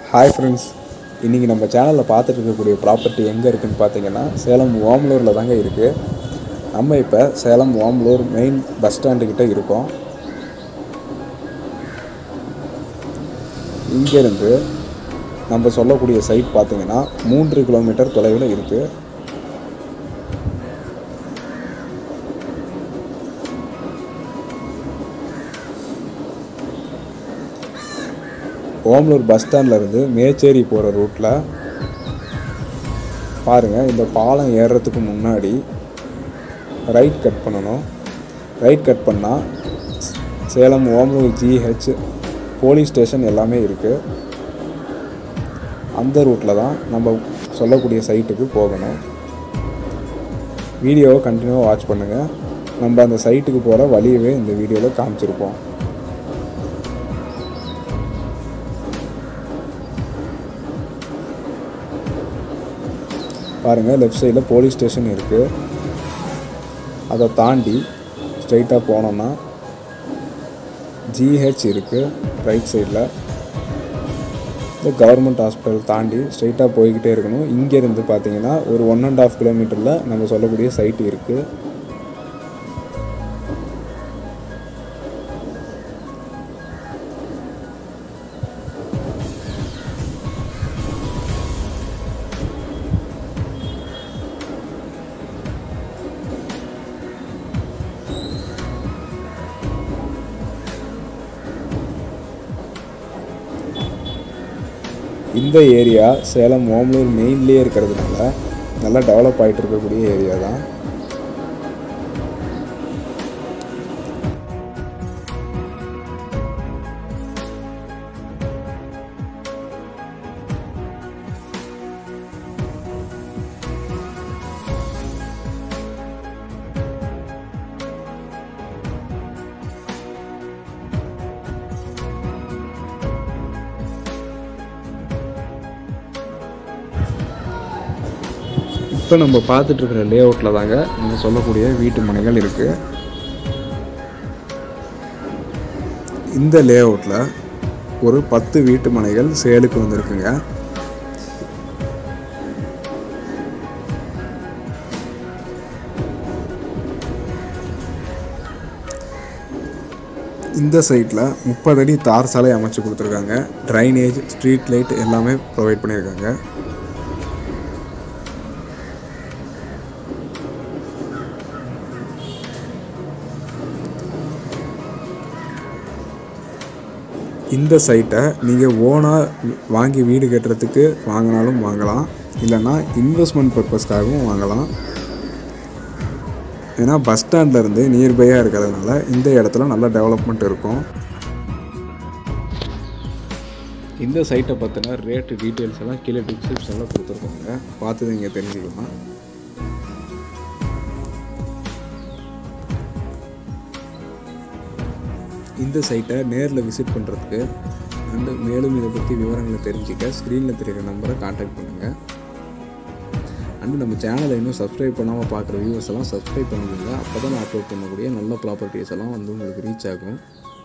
hi friends இன்றைக்கி நம்ம சேனலில் பார்த்துட்டு இருக்கக்கூடிய ப்ராப்பர்ட்டி எங்கே இருக்குதுன்னு பார்த்தீங்கன்னா சேலம் ஓமலூரில் தாங்க இருக்குது நம்ம இப்போ சேலம் ஓமலூர் மெயின் பஸ் ஸ்டாண்டுக்கிட்ட இருக்கோம் இங்கேருந்து நம்ம சொல்லக்கூடிய சைட் பார்த்தீங்கன்னா மூன்று கிலோமீட்டர் தொலைவில் இருக்குது ஓமலூர் பஸ் ஸ்டாண்ட்லேருந்து மேச்சேரி போகிற ரூட்டில் பாருங்கள் இந்த பாலம் ஏறுறதுக்கு முன்னாடி ரைட் கட் பண்ணணும் ரைட் கட் பண்ணால் Salem Omalur GH police station எல்லாமே இருக்குது அந்த ரூட்டில் தான் நம்ம சொல்லக்கூடிய சைட்டுக்கு போகணும் வீடியோவை கண்டினியூவாக வாட்ச் பண்ணுங்கள் நம்ம அந்த சைட்டுக்கு போகிற வழியவே இந்த வீடியோவில் காமிச்சிருப்போம் பாருங்கள் லெஃப்ட் சைடில் போலீஸ் ஸ்டேஷன் இருக்குது அதை தாண்டி ஸ்ட்ரைட்டாக போனோம்னா ஜிஹெச் இருக்குது ரைட் சைடில் இந்த கவர்மெண்ட் ஹாஸ்பிட்டல் தாண்டி ஸ்ட்ரைட்டாக போய்கிட்டே இருக்கணும் இங்கேருந்து பார்த்தீங்கன்னா ஒரு ஒன் அண்ட் ஆஃப் கிலோமீட்டரில் நம்ம சொல்லக்கூடிய சைட்டு இருக்குது இந்த ஏரியா சேலம் ஓமலூர் மெயின்லேயே இருக்கிறதுனால நல்லா டெவலப் ஆகிட்டு இருக்கக்கூடிய ஏரியா தான் இப்போ நம்ம பார்த்துட்டு இருக்கிற லே அவுட்டில் தாங்க நீங்கள் சொல்லக்கூடிய வீட்டு மனைகள் இருக்குது இந்த லே அவுட்டில் ஒரு பத்து வீட்டு மனைகள் சேலுக்கு வந்திருக்குங்க இந்த சைட்டில் முப்பது அடி தார் சாலை அமைச்சு கொடுத்துருக்காங்க ட்ரைனேஜ் ஸ்ட்ரீட் லைட் எல்லாமே ப்ரொவைட் பண்ணியிருக்காங்க இந்த சைட்டை நீங்கள் ஓனாக வாங்கி வீடு கட்டுறதுக்கு வாங்கினாலும் வாங்கலாம் இல்லைன்னா இன்வெஸ்ட்மெண்ட் பர்பஸ்க்காகவும் வாங்கலாம் ஏன்னா பஸ் ஸ்டாண்ட்லேருந்து நியர்பையாக இருக்கிறதுனால இந்த இடத்துல நல்ல டெவலப்மெண்ட் இருக்கும் இந்த சைட்டை பற்றின ரேட்டு டீட்டெயில்ஸ் எல்லாம் கீழே டிஸ்கிரிப்ஷனில் கொடுத்துருக்காங்க பார்த்து நீங்கள் தெரிஞ்சுக்கலாம் இந்த சைட்டை நேரில் விசிட் பண்ணுறதுக்கு அண்டு மேலும் இதை பற்றி விவரங்களை தெரிஞ்சுக்க ஸ்க்ரீனில் தெரியுற நம்பரை காண்டாக்ட் பண்ணுங்கள் அண்டு நம்ம சேனலை இன்னும் சப்ஸ்கிரைப் பண்ணாமல் பார்க்குற வியூவர்ஸ் எல்லாம் சப்ஸ்கிரைப் பண்ணுங்க அப்போ தான் நான் அப்லோட் பண்ணக்கூடிய நல்ல ப்ராப்பர்ட்டிஸ் எல்லாம் வந்து உங்களுக்கு ரீச் ஆகும்